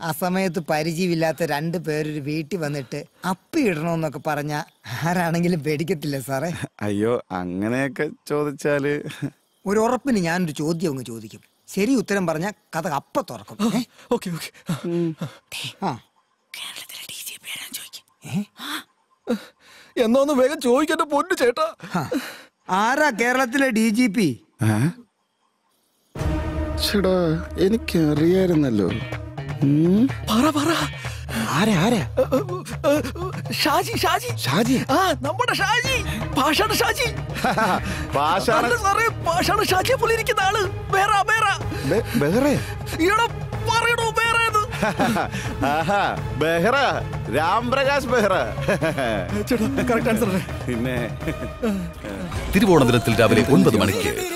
ആ സമയത്ത് പരിചയമില്ലാത്ത രണ്ട് പേരൊരു വീട്ടിൽ വന്നിട്ട് അപ്പി ഇടണമെന്നൊക്കെ പറഞ്ഞ ആരാണെങ്കിലും പേടിക്കത്തില്ല സാറേ അയ്യോ അങ്ങനെയൊക്കെ ചോദിച്ചാല് ഒരു ഉറപ്പിന് ഞാനൊരു ചോദ്യം അങ്ങ് ചോദിക്കും ശരി ഉത്തരം പറഞ്ഞ കഥ അപ്പ തുറക്കും ഏ? ഓക്കെ ഓക്കെ ആ എന്നാ ഒന്ന് വേഗം ചോദിക്കട്ടെ പൊന്നു ചേട്ടാ ആ. ആരാ കേരളത്തിലെ ഡി ജി പി ഏ? ചേടാ എനിക്ക് അറിയായിരുന്നല്ലോ ഉം. പറ പറ ആരാ ആരാ ഷാജി ഷാജി ഷാജി ആ നമ്മുടെ ഷാജി പാഷാണ ഷാജി പാഷാണ അല്ല സാറേ പാഷാണ ഷാജിയെ പോലെ ഇരിക്കുന്ന ആള് വേറെ വേറെ ബെ- ബെഹ്റെ ഈടെ പറയണോ വേറെ ആഹാ ബെഹ്റ രാംപ്രകാശ് ബെഹ്റ ചേട്ടാ കറക്റ്റ് ആൻസർ പിന്നെ തിരുവോണ ദിനത്തിൽ രാവിലെ ഒൻപത് മണിക്ക്